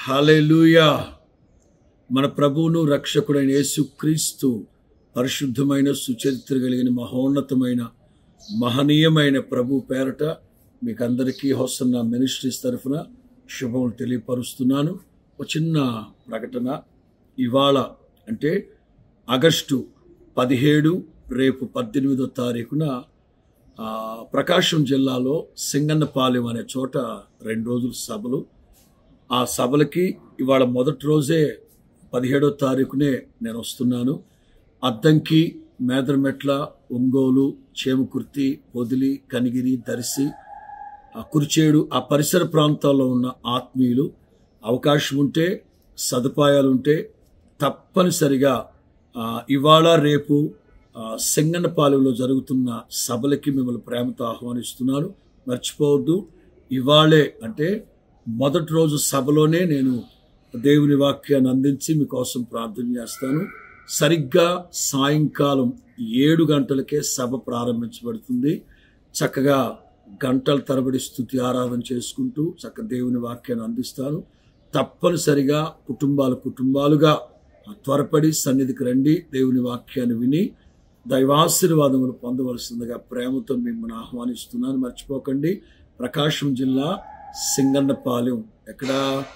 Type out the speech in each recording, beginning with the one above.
హల్లెలూయా మన ప్రభువును రక్షకుడైన యేసుక్రీస్తు పరిశుద్ధమైన సుచరిత్ర కలిగిన మహోన్నతమైన మహనీయమైన ప్రభు పేరట మీకు అందరికీ హోసన్న మినిస్ట్రీస్ తరఫున శుభములు తెలియపరుస్తున్నాను ఒక చిన్న ప్రకటన ఇవాళ అంటే ఆగస్టు పదిహేడు రేపు పద్దెనిమిదో తారీఖున ఆ, ప్రకాశం జిల్లాలో సింగన్నపాలెం అనే చోట రెండు రోజుల సభలు ఆ సభలకి ఇవాళ మొదటి రోజే పదిహేడో తారీఖునే నేను వస్తున్నాను అద్దంకి మేదరమెట్ల ఒంగోలు చేమకుర్తి పొదిలి కనిగిరి దర్శి ఆ కురిచేడు ఆ పరిసర ప్రాంతాల్లో ఉన్న ఆత్మీయులు అవకాశం ఉంటే సదుపాయాలు ఉంటే తప్పనిసరిగా ఆ, ఇవాళ రేపు ఆ, సింగన్నపాలెంలో జరుగుతున్న సభలకి మిమ్మల్ని ప్రేమతో ఆహ్వానిస్తున్నాను మర్చిపోవద్దు ఇవాళే అంటే మొదటి రోజు సభలోనే నేను దేవుని వాక్యాన్ని అందించి మీకోసం ప్రార్థన చేస్తాను సరిగ్గా సాయంకాలం ఏడు గంటలకే సభ ప్రారంభించబడుతుంది చక్కగా గంటల తరబడి స్థుతి ఆరాధన చేసుకుంటూ చక్క దేవుని వాక్యాన్ని అందిస్తాను తప్పనిసరిగా కుటుంబాలు కుటుంబాలుగా త్వరపడి సన్నిధికి రండి దేవుని వాక్యాన్ని విని దైవాశీర్వాదములు పొందవలసిందిగా ప్రేమతో మిమ్మల్ని ఆహ్వానిస్తున్నాను మర్చిపోకండి ప్రకాశం జిల్లా సింగన్నపాలెం ఎక్కడ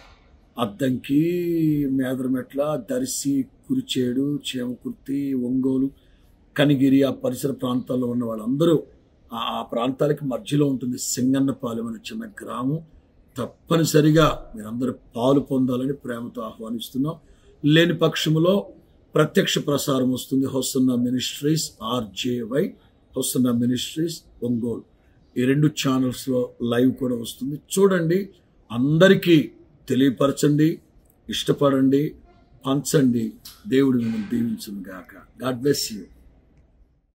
అద్దంకి మేదరమెట్ల దర్శి కురిచేడు చేమకుర్తి ఒంగోలు కనిగిరి ఆ పరిసర ప్రాంతాల్లో ఉన్న వాళ్ళందరూ ఆ ఆ ప్రాంతాలకి మధ్యలో ఉంటుంది సింగన్నపాలెం అనే చిన్న గ్రామం తప్పనిసరిగా మీరందరూ పాలు పొందాలని ప్రేమతో ఆహ్వానిస్తున్నాం లేని పక్షములో ప్రత్యక్ష ప్రసారం వస్తుంది Hosanna Ministries RJY Hosanna Ministries Ongole ఈ రెండు ఛానల్స్లో లైవ్ కూడా వస్తుంది చూడండి అందరికీ తెలియపరచండి ఇష్టపడండి పంచండి దేవుడు మిమ్మల్ని దీవించును గాక గాడ్ బ్లెస్ యూ